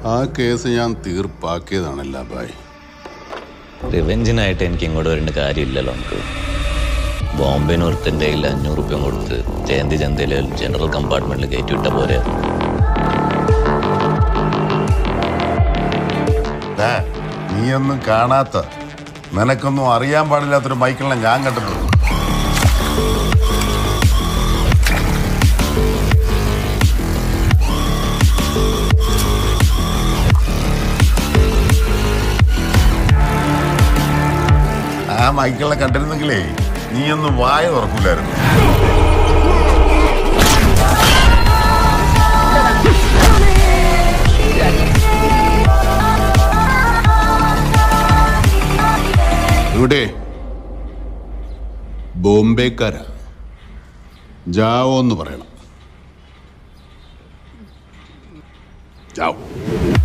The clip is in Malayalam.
ആ കേസ് ഞാൻ തീർപ്പാക്കിയതാണല്ല ബായ് റിവെഞ്ചിനായിട്ട് എനിക്ക് ഇങ്ങോട്ട് വരേണ്ട കാര്യമില്ലല്ലോ നമുക്ക് ബോംബെന്ന് ഒരുത്തൻ്റെ കയ്യിൽ അഞ്ഞൂറ് റുപ്യ കൊടുത്ത് ജയന്തി ചന്തയിൽ ജനറൽ കമ്പാർട്ട്മെന്റിൽ കയറ്റി വിട്ട പോരെ ദാ, നീയൊന്നും കാണാത്ത നിനക്കൊന്നും അറിയാൻ പാടില്ലാത്തൊരു മൈക്കിളിനെ ഞാൻ കണ്ടിട്ടുണ്ട് ആ മൈക്കിളിനെ കണ്ടിരുന്നെങ്കിലേ നീയൊന്നും വായ തുറക്കൂലായിരുന്നു ഇവിടെ ബോംബെക്കാരാ ജാവോ എന്ന് പറയണം ജാവോ